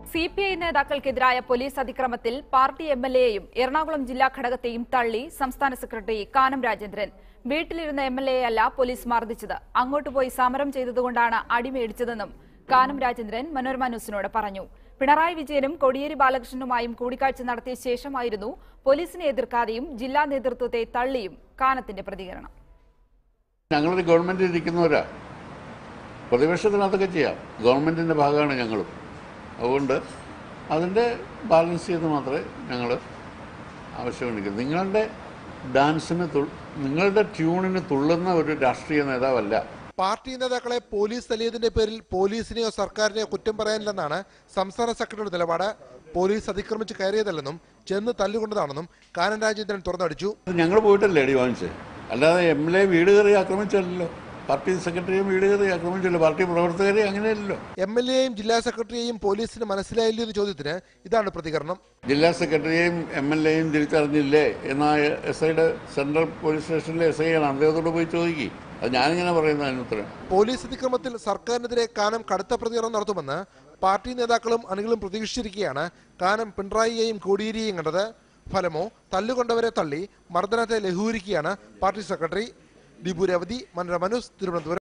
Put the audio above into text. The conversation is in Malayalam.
സി പി ഐ നേതാക്കൾക്കെതിരായ പോലീസ് അതിക്രമത്തിൽ പാർട്ടി എം എൽ എയെയും എറണാകുളം ജില്ലാ ഘടകത്തെയും തള്ളി സംസ്ഥാന സെക്രട്ടറി കാനം രാജേന്ദ്രൻ വീട്ടിലിരുന്ന എം എൽ എയല്ല പോലീസ് മർദ്ദിച്ചത് അങ്ങോട്ട് പോയി സമരം ചെയ്തതുകൊണ്ടാണ് അടിമേടിച്ചതെന്നും കാനം രാജേന്ദ്രൻ മനോരമ ന്യൂസിനോട് പറഞ്ഞു പിണറായി വിജയനും കോടിയേരി ബാലകൃഷ്ണനുമായും കൂടിക്കാഴ്ച നടത്തിയ ശേഷമായിരുന്നു പോലീസിനെ എതിർക്കാതെയും ജില്ലാ നേതൃത്വത്തെ തള്ളിയും കാനത്തിന്റെ പ്രതികരണം ഞങ്ങളൊരു ഗവൺമെൻറ്റിൽ ഇരിക്കുന്നവരാ പ്രതിപക്ഷത്തിനകത്തൊക്കെ ചെയ്യാം ഗവൺമെൻറ്റിൻ്റെ ഭാഗമാണ് ഞങ്ങളും അതുകൊണ്ട് അതിൻ്റെ ബാലൻസ് ചെയ്ത് മാത്രമേ ഞങ്ങൾ ആവശ്യമുണ്ടെങ്കിൽ നിങ്ങളുടെ ഡാൻസിന് തു- നിങ്ങളുടെ ട്യൂണിന് തുള്ളുന്ന ഒരു രാഷ്ട്രീയ നേതാവല്ല പാർട്ടി നേതാക്കളെ പോലീസ് തല്ലിയതിന്റെ പേരിൽ പോലീസിനെയോ സർക്കാരിനെയോ കുറ്റം പറയാനില്ലെന്നാണ് സംസ്ഥാന സെക്രട്ടറിയുടെ നിലപാട് പോലീസ് അതിക്രമിച്ച് കയറിയതല്ലെന്നും ചെന്ന് തല്ലുകൊണ്ടതാണെന്നും കാനൻ രാജേന്ദ്രൻ തുറന്നടിച്ചു ഞങ്ങൾ പോയിട്ടല്ലേ അടി വാങ്ങിച്ചത് അല്ലാതെ എം എൽ എ വീട് കയറി ആക്രമിച്ചല്ലോ പാർട്ടി സെക്രട്ടറിയും വീട് കയറി ആക്രമിച്ചല്ലോ പാർട്ടി പ്രവർത്തകരെ അങ്ങനെയല്ലല്ലോ എം എൽ എയും ജില്ലാ സെക്രട്ടറിയെയും പോലീസിന് മനസ്സിലായില്ലേ എന്ന ചോദ്യത്തിന് ഇതാണ് പ്രതികരണം ജില്ലാ സെക്രട്ടറിയെയും എം എൽ എയും തിരിച്ചറിഞ്ഞില്ലേ എന്നാ എസ് ഐയുടെ സെൻട്രൽ പോലീസ് സ്റ്റേഷനിലെ എസ് ഐ ആണ് അദ്ദേഹത്തോട് പോയി ചോദിക്കും അത് ഞാനിങ്ങനെ പറയുന്ന അതിന് ഉത്തരം പോലീസ് അതിക്രമത്തിൽ സർക്കാരിനെതിരെ കാനം കടുത്ത പ്രതികരണം നടത്തുമെന്ന് പാർട്ടി നേതാക്കളും അണികളും പ്രതീക്ഷിച്ചിരിക്കെയാണ് കാനം പിണറായിയെയും കോടിയേരിയെയും കണ്ടത് ഫലമോ തല്ലുകൊണ്ടവരെ തള്ളി മർദ്ദനത്തെ ലഘൂകരിക്കുകയാണ് party secretary Dipu Revathi Manorama news Thiruvananthapuram